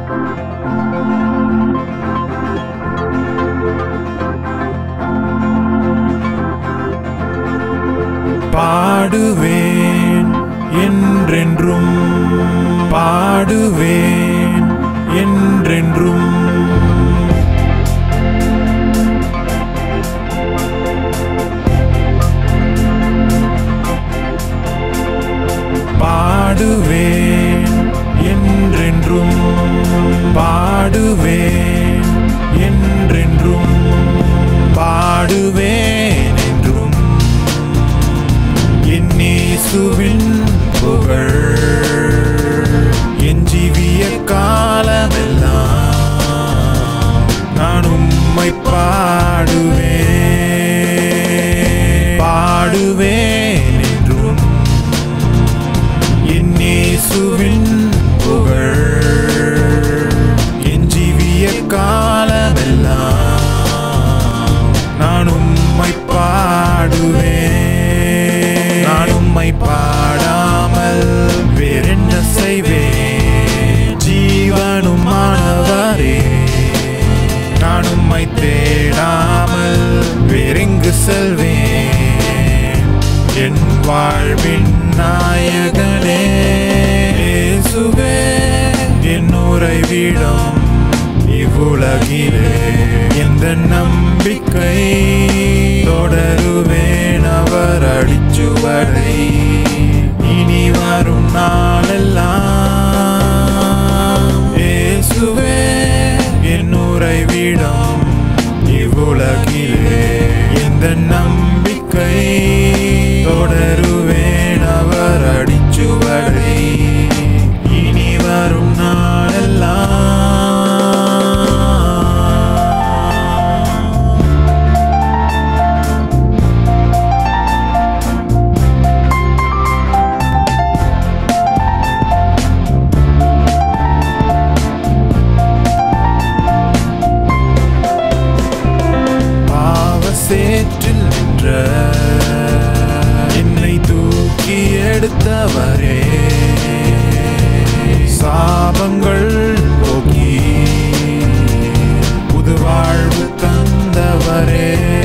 பாடுவேன் என்றென்றும் பாடுவேன் என்றென்றும் பாடுவேன் என்றென்றும் பாடுவேன் என்றென்றும் பாடுவேன் என்றும் என் இயேசுவின் புகழ் என் ஜீவிய காலமெல்லாம் நான் உம்மை பாடுவேன் பாடுவேன் என்றும் என் இயேசுவின் புகழ் என் ஜீவிய காலமெல்லாம் நான் உம்மை பாடுவேன் நான் உம்மை பாடாமல் வேறென்ன செய்வேன் ஜீவனுமானவரே நான் உம்மை தேடாமல் வேறெங்கு செல்வேன் என் வாழ்வின் நாயகனே இயேசுவே என் உறைவிடம் இவ்வுலகிலே எந்த நம்பிக்கை தொடருவேன் அவர் அடிச்சுவடை இனி வரும் நாளெல்லாம் இயேசுவே என் உறைவிடம் இவ்வுலகிலே எந்த நம்பிக்கை தொடருவேன் அவர் அடிச்சுவடை இனி வரும் நாளெல்லாம் பாவசேற்றில் நின்ற என்னை தூக்கி எடுத்தவரே சாபங்கள் போக்கி புது வாழ்வு தந்தவரே